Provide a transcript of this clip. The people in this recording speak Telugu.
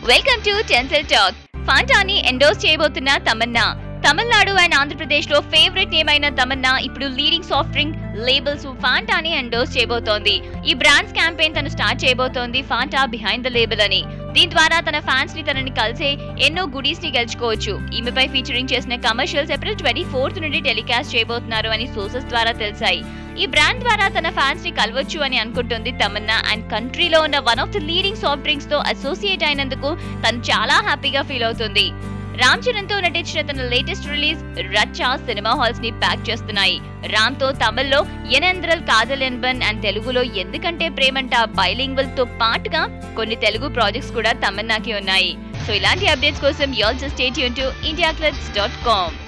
వెల్కమ్ టు టెన్సెల్ టాక్ ఫాంటాని ఎండోస్ చేయబోతున్న తమన్నా తమిళనాడు అండ్ ఆంధ్రప్రదేశ్ లో ఫేవరెట్ నేమ్ అయిన తమన్నా ఇప్పుడు లీడింగ్ సాఫ్ట్ డ్రింక్ లేబుల్స్ ఫాంటాని ఎండోస్ చేయబోతోంది ఈ బ్రాండ్స్ క్యాంపెయిన్ తను స్టార్ట్ చేయబోతోంది ఫాంటా బిహైండ్ ద లేబుల్ అని దీని ద్వారా తన ఫ్యాన్స్ ని తనని కలిసే ఎన్నో గుడీస్ ని గెలుచుకోవచ్చు ఈమెపై ఫీచరింగ్ చేసిన కమర్షియల్స్ ఏప్రిల్ ట్వంటీ ఫోర్త్ నుండి టెలికాస్ట్ చేయబోతున్నారు అని సోర్సెస్ ద్వారా తెలిసాయి ఈ బ్రాండ్ ద్వారా తన ఫ్యాన్స్ ని కలవచ్చు అని అనుకుంటుంది తమన్నా అండ్ కంట్రీలో ఉన్న one of the leading soft drinks తో అసోసియేట్ అయినందుకు తను చాలా హ్యాపీగా ఫీల్ అవుతుంది రామ్ చరణ్ తో నటించిన తన లేటెస్ట్ రిలీజ్ రచ్చా సినిమా హాల్స్ ని ప్యాక్ చేస్తున్నాయి రామ్ తో తమిళ్లో ఎనంద్రల్ కాదల్ ఎన్బన్ అండ్ తెలుగులో ఎందుకంటే ప్రేమంట బైలింగ్వల్ తో పాటుగా కొన్ని తెలుగు ప్రాజెక్ట్స్ కూడా తమన్నాకి ఉన్నాయి సో ఇలాంటి అప్డేట్స్ కోసం యూల్ జస్ట్ స్టేట్ యూన్ టు ఇండియా డాట్ కామ్